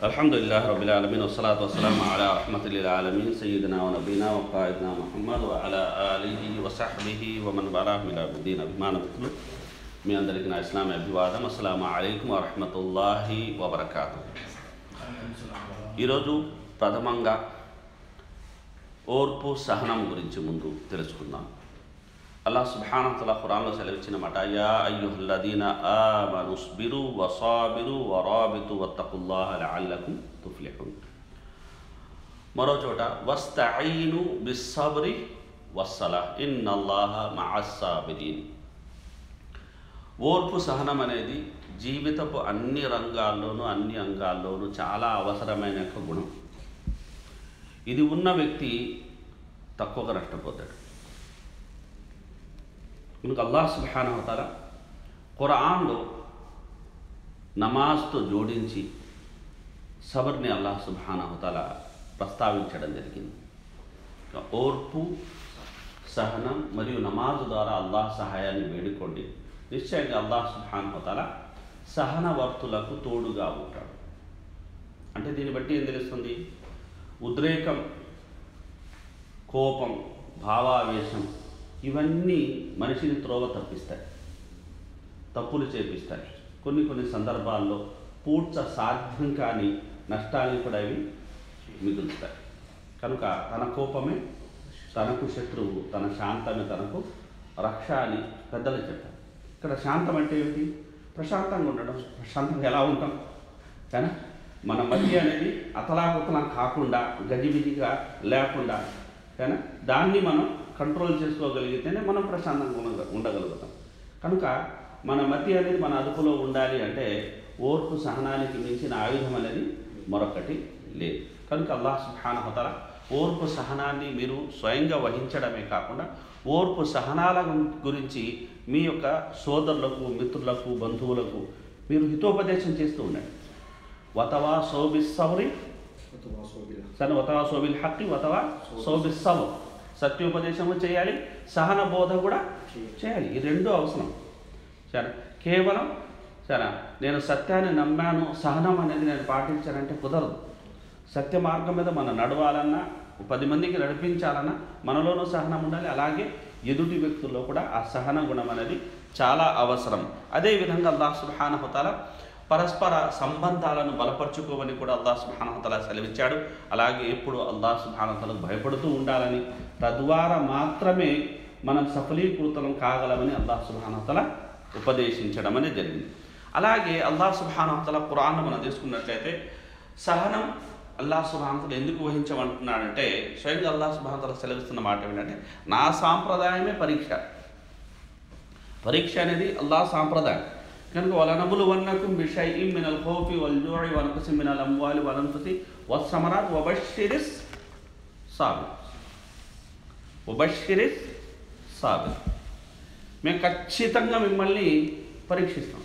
الحمد لله رب العالمين والصلاة والسلام على رحمة للعالمين سيدنا ونبينا وقائدنا محمد وعلى آله وصحبه ومن والاه من الدين అభిమాన మిత్రులు మీ అందరికీ నా ఇస్లామీ అభివాదం అస్సలం అయికం వరహమతుల్లాహి వబర్కాతు ఈరోజు ప్రథమంగా ఓర్పు సహనం గురించి ముందు తెలుసుకుందాం అల్లాహ్ సుబ్హానహుతల ఖురాన్లో సెలవిచ్చిన మాట యా అయ్యుహల్లదీన ఆమనుస్బిరు వసాబిరు వరాబితు వత్తకుల్లాహ లఅల్లకుం తుఫ్లిహున్ మరో చోట వస్తఈను బిస్సబ్రి వస్సలా ఇన్నల్లాహ మఅస్సాబిరీన్ ఓర్పు సహనం అనేది జీవితపు అన్ని రంగాల్లోనూ అన్ని అంగాల్లోనూ చాలా అవసరమైన ఒక గుణం ఇది ఉన్న వ్యక్తి తక్కువగా నష్టపోతాడు కనుక అల్లాహ్ సుబ్హానహుతాల ఖురాన్లో నమాజ్తో జోడించి సబర్ని అల్లాహ్ సుబ్హానహుతాల ప్రస్తావించడం జరిగింది ఇక ఓర్పు సహనం మరియు నమాజు ద్వారా అల్లాహ్ సహాయాన్ని వేడుకోండి నిశ్చయంగా అల్లాహ్ సుబ్హానహుతాల సహనవర్తులకు తోడుగా ఉంటాడు అంటే దీన్ని బట్టి ఏం తెలుస్తుంది ఉద్రేకం కోపం భావావేశం ఇవన్నీ మనిషిని త్రోవ తప్పిస్తాయి తప్పులు చేపిస్తాయి కొన్ని కొన్ని సందర్భాల్లో పూడ్చ సాధ్యం కాని నష్టాన్ని కూడా ఇవి మిగులుతాయి కనుక తన కోపమే తనకు శత్రువు తన శాంతమే తనకు రక్ష అని పెద్దలు చెప్పారు ఇక్కడ శాంతం అంటే ఏమిటి ప్రశాంతంగా ఉండడం ప్రశాంతంగా ఎలా ఉంటాం కానీ మన మధ్య అనేది అతలాకుతలం కాకుండా గజిబిజిగా లేకుండా కానీ దాన్ని మనం కంట్రోల్ చేసుకోగలిగితేనే మనం ప్రశాంతంగా ఉండ- ఉండగలుగుతాం కనుక మన మధ్య అనేది మన అదుపులో ఉండాలి అంటే ఓర్పు సహనానికి మించిన ఆయుధం అనేది మరొకటి లేదు కనుక అల్లాహ్ సుబ్హానహుతల ఓర్పు సహనాన్ని మీరు స్వయంగా వహించడమే కాకుండా ఓర్పు సహనాల గురి- గురించి మీ యొక్క సోదరులకు మిత్రులకు బంధువులకు మీరు హితోపదేశం చేస్తూ ఉండండి వతవా సోబిస్ సౌరి సరే వతవా సోబిల్ హక్కి వతవా సోబిస్ సబ్ సత్యోపదేశము చేయాలి సహన బోధ కూడా చేయాలి ఈ రెండు అవసరం సరే కేవలం సరే నేను సత్యాన్ని నమ్మాను సహనం అనేది నేను పాటించానంటే కుదరదు సత్య మార్గం మీద మనం నడవాలన్నా పది మందికి నడిపించాలన్నా మనలోనూ సహనం ఉండాలి అలాగే ఎదుటి వ్యక్తుల్లో కూడా ఆ సహన గుణం అనేది చాలా అవసరం అదేవిధంగా అల్లాహ్ సుబ్హానహుతాల పరస్పర సంబంధాలను బలపరుచుకోమని కూడా అల్లాహ్ సుబ్హానహుతాల సెలవిచ్చాడు అలాగే ఎప్పుడు అల్లాహ్ సుబ్హానహుతాలకు భయపడుతూ ఉండాలని తద్వారా మాత్రమే మనం సఫలీకృతం కాగలమని అల్లాహ్ సుబ్హానహుతాల ఉపదేశించడం అనేది జరిగింది అలాగే అల్లాహ్ సుబ్హానహుతాల ఖురాన్ మనం తీసుకున్నట్లయితే సహనం అల్లాహ్ సుబ్హానతల ఎందుకు వహించమంటున్నాడంటే స్వయంగా అల్లాహ్ సుబ్హానతల సెలవిస్తున్న మాట ఏంటంటే నా సాంప్రదాయమే పరీక్ష పరీక్ష అనేది అల్లాహ్ సాంప్రదాయం కనుక వలనబులు వన్నకు బిషై మినల్ ఖోఫి వల్ జూ'i వనకుసి మినల్ అమ్వాలి వలంతుసి వస్సమరాత్ వబషిరిస్ సాబిర్ వబషిరిస్ సాబిర్ మేము ఖచ్చితంగా మిమ్మల్ని పరీక్షిస్తాం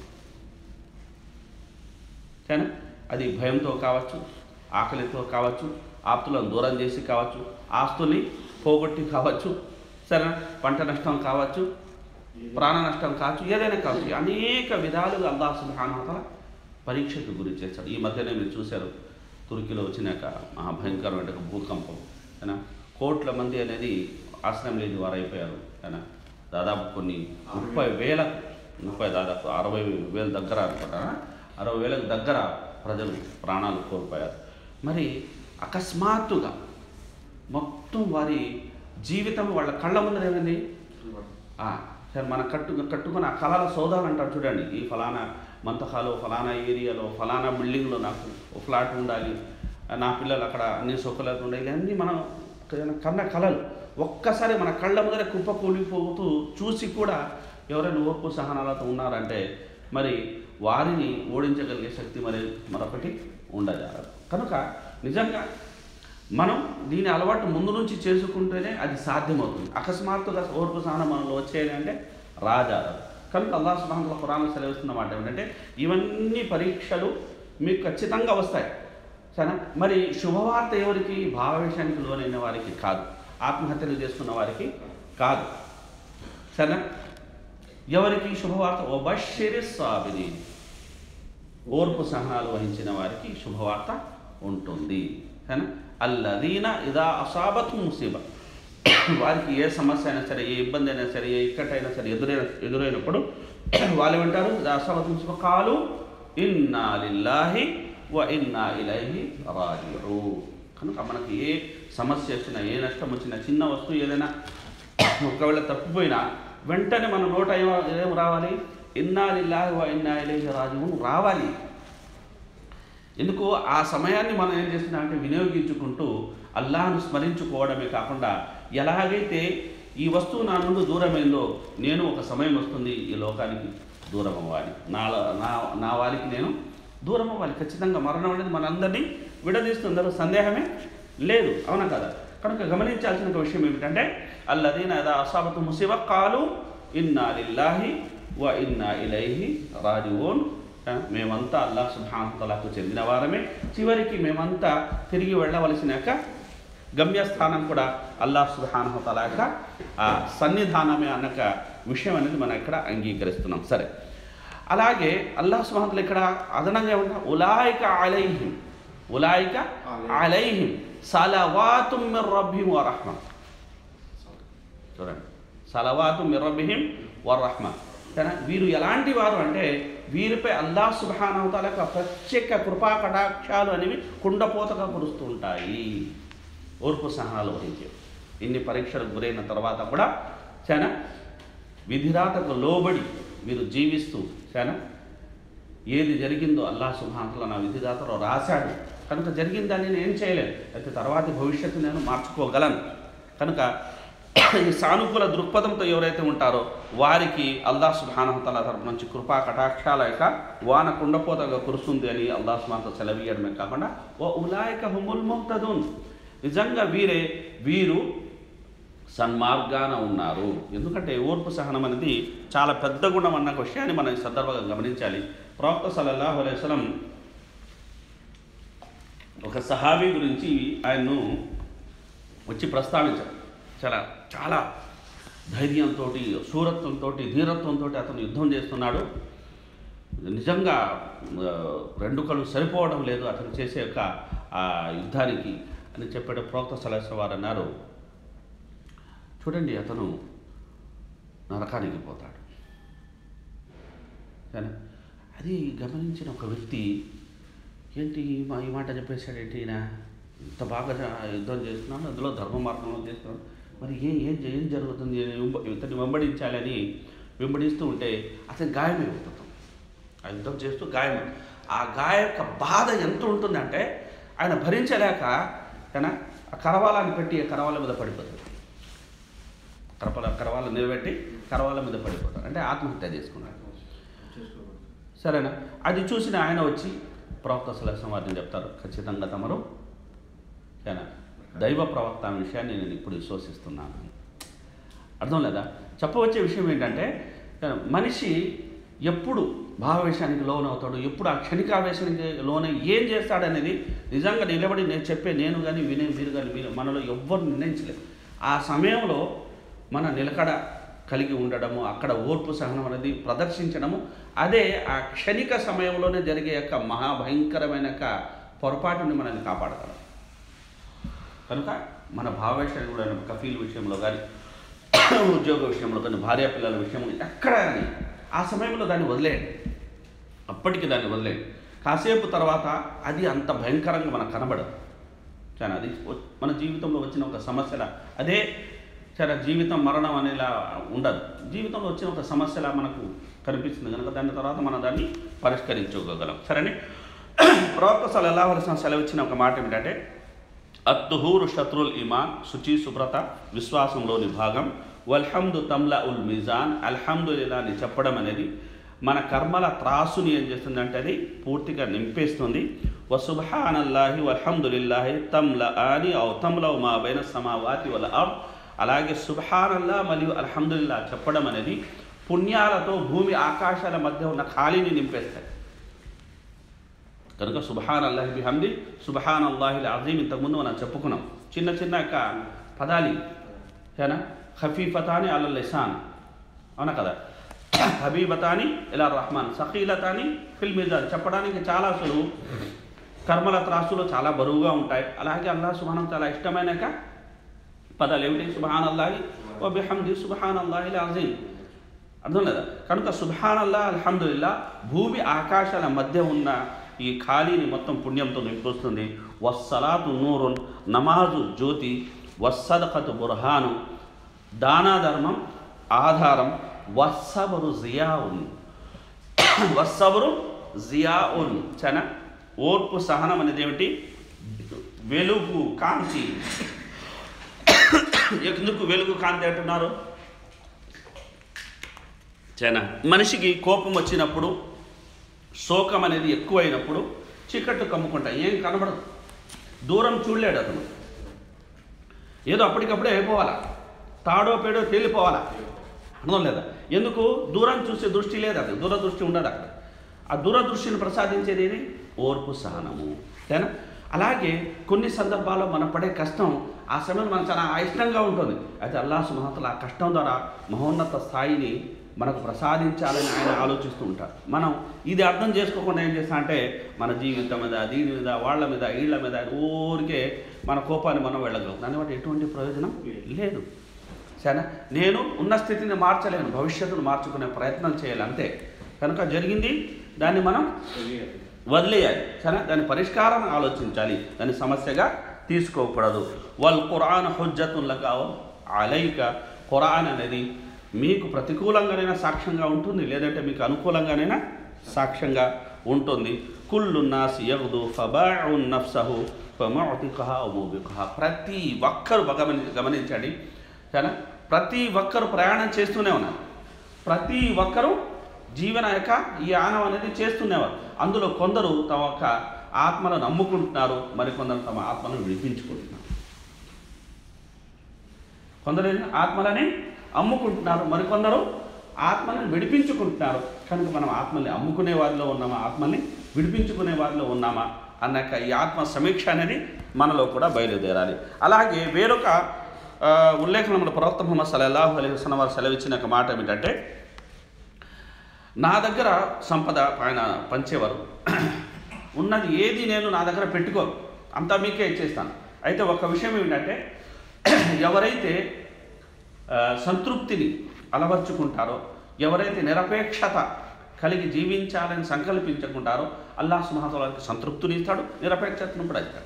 కానీ అది భయంతో కావచ్చు ఆకలితో కావచ్చు ఆప్తులను దూరం చేసి కావచ్చు ఆస్తుల్ని పోగొట్టి కావచ్చు సరే పంట నష్టం కావచ్చు ప్రాణ నష్టం కావచ్చు ఏదైనా కావచ్చు అనేక విధాలుగా అల్లాహ్ సుబ్హానహువతఆల పరీక్షకు గురి చేశాడు ఈ మధ్యనే మీరు చూశారు తుర్కీలో వచ్చినాక మహాభయంకరమైన ఒక భూకంపం అయినా కోట్ల మంది అనేది ఆశ్రయం లేని వారు అయిపోయారు అయినా దాదాపు కొన్ని ముప్పై వేల ముప్పై దాదాపు అరవై వేల దగ్గర అనుకుంటా అరవై వేలకు దగ్గర ప్రజలు ప్రాణాలు కోల్పోయారు మరి అకస్మాత్తుగా మొత్తం వారి జీవితం వాళ్ళ కళ్ళ ముందర ఏమైంది ఆ, సరే మన కట్టు కట్టుకున్న ఆ కళల సోదాలు అంటారు చూడండి ఈ ఫలానా మంతహాలో ఫలానా ఏరియాలో ఫలానా బిల్డింగ్లో నాకు ఒక ఫ్లాట్ ఉండాలి నా పిల్లలు అక్కడ అన్ని సొక్కలకు ఉండాలి ఇవన్నీ మనం కన్న కళలు ఒక్కసారి మన కళ్ళ ముందర కుప్ప కూలిపోతూ చూసి కూడా ఎవరైనా ఓర్పు సహనాలతో ఉన్నారంటే మరి వారిని ఓడించగలిగే శక్తి మరి మరొకటి ఉండదు కనుక నిజంగా మనం దీని అలవాటు ముందు నుంచి చేసుకుంటేనే అది సాధ్యమవుతుంది అకస్మాత్తుగా ఓర్పు సహనం మనలో వచ్చేది అంటే రాజారు కనుక అల్లాహ్ సుబ్హానహు ఖురాన్ సెలవిస్తున్న మాట ఏమిటంటే ఇవన్నీ పరీక్షలు మీకు ఖచ్చితంగా వస్తాయి సరే మరి శుభవార్త ఎవరికి భావవేశానికి లోనైన వారికి కాదు ఆత్మహత్యలు చేసుకున్న వారికి కాదు సరేనా ఎవరికి శుభవార్త ఓ బషిరి సాబిరి ఓర్పు సహనాలు వహించిన వారికి శుభవార్త ఉంటుంది కానీ అల్లదీన ఇదా అసాబత్ ముసీబ వారికి ఏ సమస్య అయినా సరే ఏ ఇబ్బంది అయినా సరే ఏ ఇక్కటైనా సరే ఎదురైన ఎదురైనప్పుడు వాళ్ళు ఏమంటారు ఇదా అసాబత్ ముసీబ కాలు ఇన్నా లిల్లాహి వ ఇన్నా ఇలైహి రాజిఊ కనుక మనకి ఏ సమస్య వచ్చినా ఏ నష్టం వచ్చినా చిన్న వస్తువు ఏదైనా ఒకవేళ తప్పిపోయినా వెంటనే మన నోట ఏం ఏం రావాలి ఇన్నా లిల్లాహి వ ఇన్నా ఇలైహి రాజిఊన్ రావాలి ఎందుకు ఆ సమయాన్ని మనం ఏం చేస్తున్నాం అంటే వినియోగించుకుంటూ అల్లాహను స్మరించుకోవడమే కాకుండా ఎలాగైతే ఈ వస్తువు నా నుండి దూరమైందో నేను ఒక సమయం వస్తుంది ఈ లోకానికి దూరం అవ్వాలి నా నా నా వారికి నేను దూరం అవ్వాలి ఖచ్చితంగా మరణం అనేది మనందరినీ విడదీస్తుంది అందులో సందేహమే లేదు అవునా కదా కనుక గమనించాల్సిన ఒక విషయం ఏమిటంటే అల్లదీన అదా అసాబతు ముసిబ కాలు ఇన్నా లిల్లాహి వ ఇన్నా ఇలైహి రాజివోన్ ఆ, మేమంతా అల్లాహ్ సుబ్హానతలకు చెందిన వారమే చివరికి మేమంతా తిరిగి వెళ్ళవలసిన యొక్క గమ్యస్థానం కూడా అల్లాహ్ సుబ్హానహతల యొక్క ఆ సన్నిధానమే అన్నక విషయం అనేది మనం ఇక్కడ అంగీకరిస్తున్నాం సరే అలాగే అల్లాహ్ సుబ్హానతల ఇక్కడ అదనంగా ఏమన్నా ఉలాయిక అలైహిం ఉలాయిక అలైహిం సలవాతుం మిర్ రబ్బిహిం వ రహ్మ చూడండి సలవాతు మిర్రబిహిం వరహ్మ కానీ వీరు ఎలాంటి వారు అంటే వీరిపై అల్లాహ్ సుబ్హానహుతాల యొక్క ప్రత్యేక కృపా కటాక్షాలు అనేవి కుండపోతగా కురుస్తూ ఉంటాయి ఓర్పు సహనాలు వహించే ఇన్ని పరీక్షలకు గురైన తర్వాత కూడా చాలా విధిరాతకు లోబడి వీరు జీవిస్తూ చాలా ఏది జరిగిందో అల్లాహ్ సుబ్హానహుతాల నా విధిదాతలో రాశాడు కనుక జరిగిందని నేను ఏం చేయలేను అయితే తర్వాతి భవిష్యత్తు నేను మార్చుకోగలను కనుక ఈ సానుకూల దృక్పథంతో ఎవరైతే ఉంటారో వారికి అల్లాహ్ సుబ్హానహతల తరపు నుంచి కృపా కటాక్షాల యొక్క వాన కుండపోతగా కురుస్తుంది అని అల్లాహ్ సుబ్హానహత సెలవీయడమే కాకుండా ఓ ఉలాయక హుముల్ ముహ్తదున్ నిజంగా వీరే వీరు సన్మార్గాన ఉన్నారు ఎందుకంటే ఓర్పు సహనం అనేది చాలా పెద్ద గుణం అన్న విషయాన్ని మనం ఈ సందర్భంగా గమనించాలి ప్రవక్త సల్లల్లాహు అలైహి వసల్లం ఒక సహాబీ గురించి ఆయన్ను వచ్చి ప్రస్తావించారు చాలా చాలా ధైర్యంతో శూరత్వంతో ధీరత్వంతో అతను యుద్ధం చేస్తున్నాడు నిజంగా ఆ, రెండు కళ్ళు సరిపోవడం లేదు అతను చేసే యొక్క ఆ యుద్ధానికి అని చెప్పాడు ప్రోక్త సలహా వారు అన్నారు చూడండి అతను నరకానికి పోతాడు కానీ అది గమనించిన ఒక వ్యక్తి ఏంటి ఈ మా- ఈ మాట చెప్పేశాడేంటి ఈయన ఇంత బాగా జ- యుద్ధం చేస్తున్నాడు అందులో ధర్మ మార్గంలో చేస్తున్నాడు మరి ఏం ఏం జ- ఏం జరుగుతుంది అని వెంబ- ఇతన్ని వెంబడించాలని వెంబడిస్తూ ఉంటే అతను గాయమైపోతుంది ఆ యుద్ధం చేస్తూ గాయం ఆ గాయ యొక్క బాధ ఎంత ఉంటుందంటే ఆయన భరించలేక ఆయన ఆ కరవాలాన్ని పెట్టి ఆ కరవాల మీద పడిపోతాడు కరపల కరవాల నిలబెట్టి కరవాల మీద పడిపోతాడు అంటే ఆత్మహత్య చేసుకున్నాడు సరేనా అది చూసిన ఆయన వచ్చి ప్రవక్త సలహం వారిని చెప్తారు ఖచ్చితంగా తమరు ఏనా దైవ ప్రవక్త అనే విషయాన్ని నేను ఇప్పుడు విశ్వసిస్తున్నాను అర్థం లేదా చెప్పవచ్చే విషయం ఏంటంటే ఏనా, మనిషి ఎప్పుడు భావవేశానికి లోనవుతాడు ఎప్పుడు ఆ క్షణికావేశానికి లోనై ఏం చేస్తాడనేది నిజంగా నిలబడి నేను చెప్పే నేను కానీ వినే మీరు కానీ మీరు మనలో ఎవ్వరు నిర్ణయించలేదు ఆ సమయంలో మన నిలకడ కలిగి ఉండడము అక్కడ ఓర్పు సహనం అనేది ప్రదర్శించడము అదే ఆ క్షణిక సమయంలోనే జరిగే యొక్క మహాభయంకరమైన యొక్క పొరపాటుని మనల్ని కాపాడగలం కనుక మన భావేశాన్ని కూడా కఫీల్ విషయంలో కానీ ఉద్యోగ విషయంలో కానీ భార్య పిల్లల విషయంలో ఎక్కడ కానీ ఆ సమయంలో దాన్ని వదిలేయండి అప్పటికి దాన్ని వదిలేయండి కాసేపు తర్వాత అది అంత భయంకరంగా మనకు కనబడదు చాలా అది వ- మన జీవితంలో వచ్చిన ఒక సమస్యల అదే చాలా జీవితం మరణం అనేలా ఉండదు జీవితంలో వచ్చిన ఒక సమస్యలా మనకు కనిపిస్తుంది కనుక దాని తర్వాత మనం దాన్ని పరిష్కరించుకోగలం సరేనే ప్రవక్త సలల్లాహు అలైహి వసల్లం సెలవిచ్చిన ఒక మాట ఏమిటంటే అత్తుహూరు శత్రుల్ ఇమాన్ శుచి శుభ్రత విశ్వాసంలోని భాగం వల్హమ్దు తమ్లా ఉల్ మిజాన్ అల్హమ్దుల్లా అని చెప్పడం అనేది మన కర్మల త్రాసుని ఏం చేస్తుందంటే అది పూర్తిగా నింపేస్తుంది వసుబ్హానల్లాహి వల్హమ్దులిల్లాహి తమ్ల అని ఔ తమ్లౌ మా బైన సమావాతి వల అర్ అలాగే సుబ్హానల్లా మరియు అల్హమ్దుల్లా చెప్పడం అనేది పుణ్యాలతో భూమి ఆకాశాల మధ్య ఉన్న ఖాళీని నింపేస్తాయి కనుక సుబహాన్ అల్లాహి బిహమ్ది సుబహాన్ అల్లాహిల్ అజీం ఇంతకుముందు మనం చెప్పుకున్నాం చిన్న చిన్న యొక్క పదాలి ఏనా ఖఫీఫతాని అల్ల లిసాన్ అవునా కదా హబీబతాని ఇలా రహమాన్ సఖీలతాని ఫిల్ మీజాన్ చెప్పడానికి చాలా సులువు కర్మల త్రాసులు చాలా బరువుగా ఉంటాయి అలాగే అల్లా సుబానం చాలా ఇష్టమైన యొక్క పదాలు ఏమిటి సుబాన్ అల్లాహి ఓ బిహమ్ది సుబాన్ అల్లాహి అజీం అర్థం లేదా కనుక సుబాన్ అల్లా అల్హమ్దుల్లా భూమి ఆకాశాల మధ్య ఉన్న ఈ ఖాళీని మొత్తం పుణ్యంతో నింపుస్తుంది వస్సలాతు నూరున్ నమాజు జ్యోతి వస్సదకతు బుర్హాను దానా ధర్మం ఆధారం వస్సబరు జియాఉన్ వస్సబరు జియాఉన్ చన ఓర్పు సహనం అనేది ఏమిటి వెలుగు కాంతి ఎందుకు వెలుగు కాంతి అంటున్నారు చనా మనిషికి కోపం వచ్చినప్పుడు శోకం అనేది ఎక్కువైనప్పుడు చీకట్లు కమ్ముకుంటాయి ఏం కనబడదు దూరం చూడలేడు అతను ఏదో అప్పటికప్పుడే అయిపోవాలా తాడో పేడో తేలిపోవాలా అర్థం లేదా ఎందుకు దూరం చూసే దృష్టి లేదు అక్కడ దూరదృష్టి ఉండదు అక్కడ ఆ దూరదృష్టిని ప్రసాదించేది ఏది ఓర్పు సహనము సరేనా అలాగే కొన్ని సందర్భాల్లో మనం పడే కష్టం ఆ సమయంలో మనకు చాలా అయిష్టంగా ఉంటుంది అయితే అల్లాహ్ సుమహతల ఆ కష్టం ద్వారా మహోన్నత స్థాయిని మనకు ప్రసాదించాలని ఆయన ఆలోచిస్తూ ఉంటారు మనం ఇది అర్థం చేసుకోకుండా ఏం చేస్తా అంటే మన జీవితం మీద దీని మీద వాళ్ళ మీద వీళ్ళ మీద ఊరికే మన కోపాన్ని మనం వెళ్ళగలం దానివల్ల ఎటువంటి ప్రయోజనం లేదు సరేనా నేను ఉన్న స్థితిని మార్చలేను భవిష్యత్తును మార్చుకునే ప్రయత్నం చేయాలి అంతే కనుక జరిగింది దాన్ని మనం వదిలేయాలి సరే దాని పరిష్కారం ఆలోచించాలి దాని సమస్యగా తీసుకోకూడదు వల్ ఖురాన్ హుజ్జతుల్లగా అలైక ఖురాన్ అనేది మీకు ప్రతికూలంగానైనా సాక్ష్యంగా ఉంటుంది లేదంటే మీకు అనుకూలంగానైనా సాక్ష్యంగా ఉంటుంది కుల్లు నాసి యగుదు ఫబాఉ నఫ్సహు ఫమౌతికహా అమూబికహా ప్రతి ఒక్కరు గమని గమనించండి సరేనా ప్రతి ఒక్కరు ప్రయాణం చేస్తూనే ఉన్నారు ప్రతి ఒక్కరూ జీవన యొక్క ఈ యానం అనేది చేస్తున్నవారు అందులో కొందరు తమ యొక్క ఆత్మలను నమ్ముకుంటున్నారు మరికొందరు తమ ఆత్మను విడిపించుకుంటున్నారు కొందరు ఆత్మలని అమ్ముకుంటున్నారు మరికొందరు ఆత్మని విడిపించుకుంటున్నారు కనుక మనం ఆత్మల్ని అమ్ముకునే వారిలో ఉన్నామా ఆత్మల్ని విడిపించుకునే వారిలో ఉన్నామా అన్నాక ఈ ఆత్మ సమీక్ష అనేది మనలో కూడా బయలుదేరాలి అలాగే వేరొక ఆ, ఉల్లేఖనంలో ప్రవక్త ముహమ్మద్ సల్లల్లాహు అలైహి వసల్లం వారు సెలవిచ్చిన ఒక మాట ఏమిటంటే నా దగ్గర సంపద ఆయన పంచేవారు ఉన్నది ఏది నేను నా దగ్గర పెట్టుకోను అంతా మీకే ఇచ్చేస్తాను అయితే ఒక విషయం ఏమిటంటే ఎవరైతే ఆ, సంతృప్తిని అలవర్చుకుంటారో ఎవరైతే నిరపేక్షత కలిగి జీవించాలని సంకల్పించుకుంటారో అల్లాహ్ సుమహతలకి సంతృప్తిని ఇస్తాడు నిరపేక్షతను కూడా ఇస్తాడు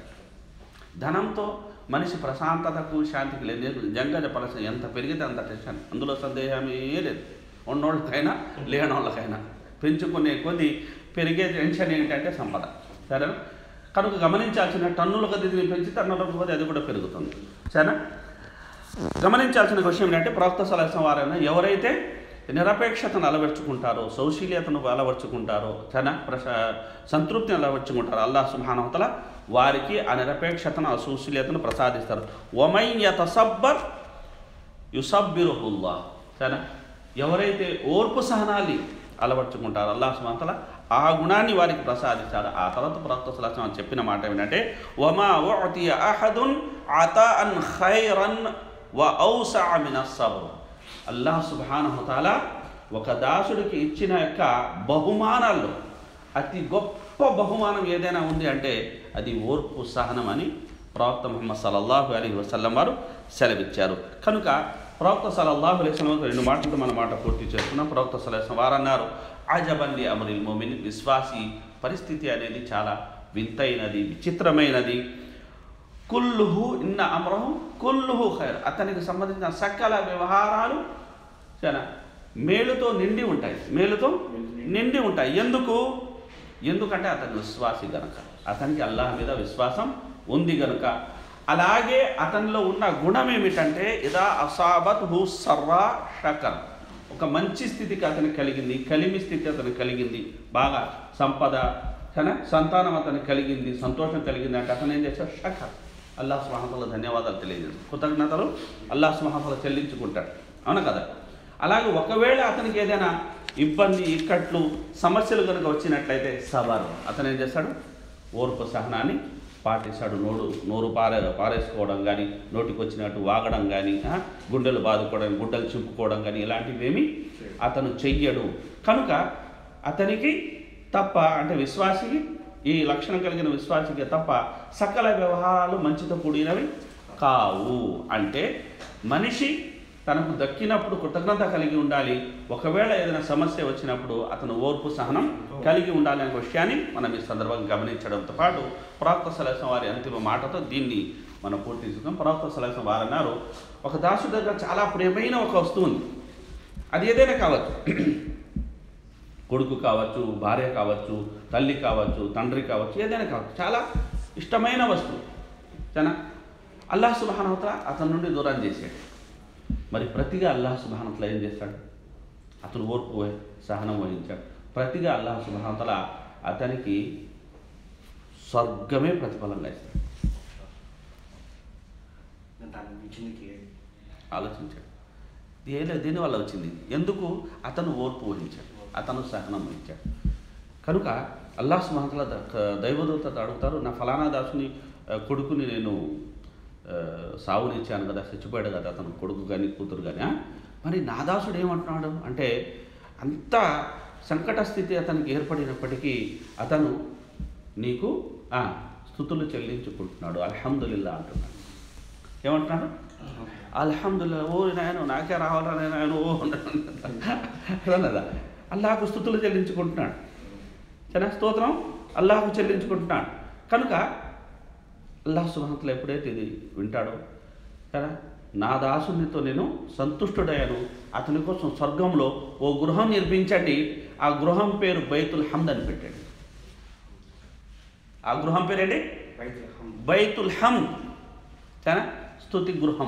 ధనంతో మనిషి ప్రశాంతతకు శాంతికి లేదు నిజంగా చెప్పాల్సిన ఎంత పెరిగితే అంత టెన్షన్ అందులో సందేహమే లేదు ఉన్నోళ్ళకైనా లేనోళ్ళకైనా పెంచుకునే కొద్ది పెరిగే టెన్షన్ ఏంటంటే సంపద సరేనా కనుక గమనించాల్సిన టన్నుల కొద్ది పెంచి టన్నుల కొద్ది అది కూడా పెరుగుతుంది సరేనా గమనించాల్సిన విషయం ఏంటంటే ప్రవక్త సలహా వారైనా ఎవరైతే నిరపేక్షతను అలవర్చుకుంటారో సౌశీల్యతను అలవర్చుకుంటారో చన ప్రశ సంతృప్తిని అలవర్చుకుంటారో అల్లాహ్ సుహానవతల వారికి ఆ నిరపేక్షతను ఆ సౌశీల్యతను ప్రసాదిస్తారు ఒమై యతసబ్బర్ యుసబ్బిరుహుల్లా సరేనా ఎవరైతే ఓర్పు సహనాన్ని అలవర్చుకుంటారో అల్లాహ్ సుమంతల ఆ గుణాన్ని వారికి ప్రసాదించారు ఆ తర్వాత ప్రవక్త సలహా చెప్పిన మాట ఏమిటంటే వమా ఉతియ అహదున్ అతాఅన్ ఖైరన్ వ ఔసా మిన సబ్ర్ అల్లాహ్ సుబ్హానహుతాల ఒక దాసుడికి ఇచ్చిన యొక్క బహుమానాల్లో అతి గొప్ప బహుమానం ఏదైనా ఉంది అంటే అది ఓర్పు సహనం అని ప్రవక్త ముహమ్మద్ సల్లల్లాహు అలీ వసల్లం వారు సెలవిచ్చారు కనుక ప్రవక్త సల్లల్లాహు అలైహి వసల్లం రెండు మాటలతో మన మాట పూర్తి చేసుకున్నాం ప్రవక్త సలహా వారు అన్నారు ఆజబంది అమరిల్ మోమిన్ విశ్వాసి పరిస్థితి అనేది చాలా వింతైనది విచిత్రమైనది కుల్లుహు ఇన్న అమరహు కుల్లుహు ఖైర్ అతనికి సంబంధించిన సకల వ్యవహారాలు చాలా మేలుతో నిండి ఉంటాయి మేలుతో నిండి ఉంటాయి ఎందుకు ఎందుకంటే అతని విశ్వాసి గనక అతనికి అల్లాహ్ మీద విశ్వాసం ఉంది గనుక అలాగే అతనిలో ఉన్న గుణం ఏమిటంటే ఇదా అసాబత్ హు సర్రా షకర్ ఒక మంచి స్థితికి అతనికి కలిగింది కలిమి స్థితి అతనికి కలిగింది బాగా సంపద కానీ సంతానం అతనికి కలిగింది సంతోషం కలిగింది అంటే అతను ఏం చేస్తాడు షకర్ అల్లాహ్ సుమహతల ధన్యవాదాలు తెలియజేస్తాడు కృతజ్ఞతలు అల్లాహ్ సుమహతల చెల్లించుకుంటాడు అవునా కదా అలాగే ఒకవేళ అతనికి ఏదైనా ఇబ్బంది ఇక్కట్లు సమస్యలు కనుక వచ్చినట్లయితే సబర్ అతను ఏం చేస్తాడు ఓర్పు సహనాన్ని పాటిస్తాడు నోరు నోరు పారే పారేసుకోవడం కానీ నోటికి వచ్చినట్టు వాగడం కానీ ఆ, గుండెలు బాదుకోవడం గుడ్డలు చింపుకోవడం కానీ ఇలాంటివి ఏమీ అతను చెయ్యడు కనుక అతనికి తప్ప అంటే విశ్వాసికి ఈ లక్షణం కలిగిన విశ్వాసికి తప్ప సకల వ్యవహారాలు మంచితో కూడినవి కావు అంటే మనిషి తనకు దక్కినప్పుడు కృతజ్ఞత కలిగి ఉండాలి ఒకవేళ ఏదైనా సమస్య వచ్చినప్పుడు అతను ఓర్పు సహనం కలిగి ఉండాలి అనే విషయాన్ని మనం ఈ సందర్భంగా గమనించడంతో పాటు ప్రవక్త సలహం వారి అంతిమ మాటతో దీన్ని మనం పూర్తి చేసుకున్నాం ప్రవక్త సలహం వారు అన్నారు ఒక దాసు దగ్గర చాలా ప్రియమైన ఒక వస్తువు ఉంది అది ఏదైనా కావచ్చు కొడుకు కావచ్చు భార్య కావచ్చు తల్లి కావచ్చు తండ్రి కావచ్చు ఏదైనా కావచ్చు చాలా ఇష్టమైన వస్తువు చాలా అల్లాహ్ సుబానవతల అతని నుండి దూరం చేశాడు మరి ప్రతిగా అల్లాహ్ సుబానతల ఏం చేస్తాడు అతను ఓర్పు వహి- సహనం వహించాడు ప్రతిగా అల్లాహ్ సుబానతల అతనికి స్వర్గమే ప్రతిఫలంగా ఇస్తాడు దాని మించింది కేడు ఆలోచించాడు ఏదో దీనివల్ల వచ్చింది ఎందుకు అతను ఓర్పు వహించాడు అతను సహనం వహించాడు కనుక అల్లాహ్ సుమహతల దైవదూత అడుగుతారు నా ఫలానా దాసుని ఆ, కొడుకుని నేను ఆ, సావునిచ్చాను కదా చచ్చిపోయాడు కదా అతను కొడుకు కానీ కూతురు కానీ ఆ? మరి నా దాసుడు ఏమంటున్నాడు అంటే అంత సంకట స్థితి అతనికి ఏర్పడినప్పటికీ అతను నీకు ఆ, స్థుతులు చెల్లించుకుంటున్నాడు అల్హమ్దులిల్లా అంటున్నాడు ఏమంటున్నాడు అల్హమ్దుల్లా ఓ నాయన నాకే రావాలని నాయన ఓ అన్నదా అల్లాహకు స్థుతులు చెల్లించుకుంటున్నాడు సరే స్తోత్రం అల్లాహకు చెల్లించుకుంటున్నాడు కనుక అల్లాహ్ సుభాంతలు ఎప్పుడైతే ఇది వింటాడో కదా నా దాసునితో నేను సంతుష్టుడయ్యాను అతని కోసం స్వర్గంలో ఓ గృహం నిర్మించండి ఆ గృహం పేరు బైతుల్ హమ్ద్ అని పెట్టండి ఆ గృహం పేరేంటి రైతుల హం బైతుల్ హమ్ద్ సరేనా స్తుతి గృహం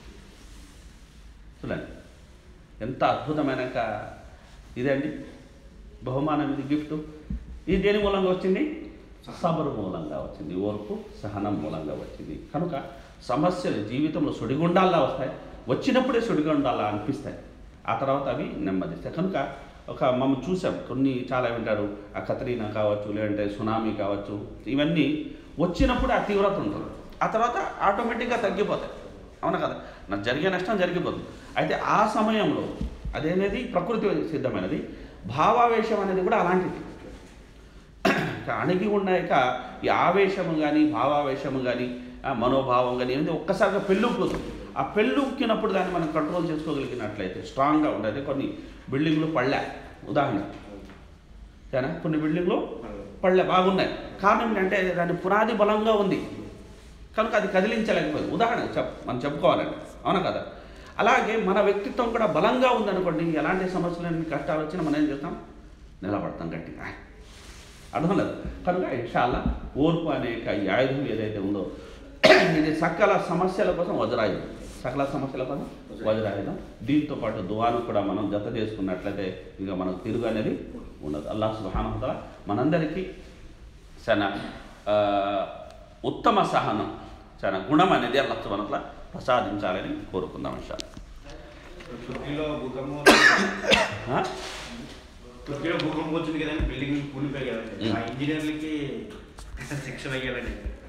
చూడండి ఎంత అద్భుతమైన క- ఇదండి బహుమానం ఇది గిఫ్ట్ ఇది దేని మూలంగా వచ్చింది సబరు మూలంగా వచ్చింది ఓర్పు సహనం మూలంగా వచ్చింది కనుక సమస్యలు జీవితంలో సుడిగుండాల్లా వస్తాయి వచ్చినప్పుడే సుడిగుండాలా అనిపిస్తాయి ఆ తర్వాత అవి నెమ్మదిస్తాయి కనుక ఒక మనం చూసాం కొన్ని చాలా వింటారు ఆ కత్రీనా కావచ్చు లేదంటే సునామీ కావచ్చు ఇవన్నీ వచ్చినప్పుడు ఆ తీవ్రత ఉంటుంది ఆ తర్వాత ఆటోమేటిక్గా తగ్గిపోతాయి అవునా కదా నాకు జరిగే నష్టం జరిగిపోతుంది అయితే ఆ సమయంలో అదేనేది ప్రకృతి సిద్ధమైనది భావావేశం అనేది కూడా అలాంటిది ఇక అణిగి ఉన్నాక ఈ ఆవేశము కానీ భావావేశము కానీ మనోభావం కానీ ఏంది ఒక్కసారిగా పెళ్ళుకుతుంది ఆ పెళ్ళుక్కినప్పుడు దాన్ని మనం కంట్రోల్ చేసుకోగలిగినట్లయితే స్ట్రాంగ్గా ఉండేది కొన్ని బిల్డింగ్లు పళ్ళా ఉదాహరణ సరేనా కొన్ని బిల్డింగ్లు పళ్ళే బాగున్నాయి కారణం ఏంటంటే దాని పునాది బలంగా ఉంది కనుక అది కదిలించలేకపోయింది ఉదాహరణ చెప్ మనం చెప్పుకోవాలండి అవునా కదా అలాగే మన వ్యక్తిత్వం కూడా బలంగా ఉందనుకోండి ఎలాంటి సమస్యలు ఎన్ని కష్టాలు వచ్చినా మనం ఏం చేస్తాం నిలబడతాం గట్టిగా అర్థం లేదు కనుక ఇన్షాల్లా ఓర్పు అనే యొక్క ఈ ఆయుధం ఏదైతే ఉందో ఇది సకల సమస్యల కోసం వజ్రాయుధం సకల సమస్యల కోసం వజ్రాయుధం దీంతో పాటు దువాను కూడా మనం జత చేసుకున్నట్లయితే ఇంకా మనకు తిరుగు అనేది ఉండదు అల్లాహ్ సుహానహతల మనందరికీ చాలా ఆ, ఉత్తమ సహనం చాలా గుణం అనేది అల్లాహ్ సుహానతల ప్రసాదించాలని కోరుకుందాం ఇన్షాల్లా తుర్కీలో భూకంపం ఆ? తుర్కీలో భూకంపం వచ్చింది కదండి బిల్డింగ్ కూలిపోయి కదండి ఉమ్. ఆ ఇంజనీర్లకి శిక్షణ అయ్యాలండి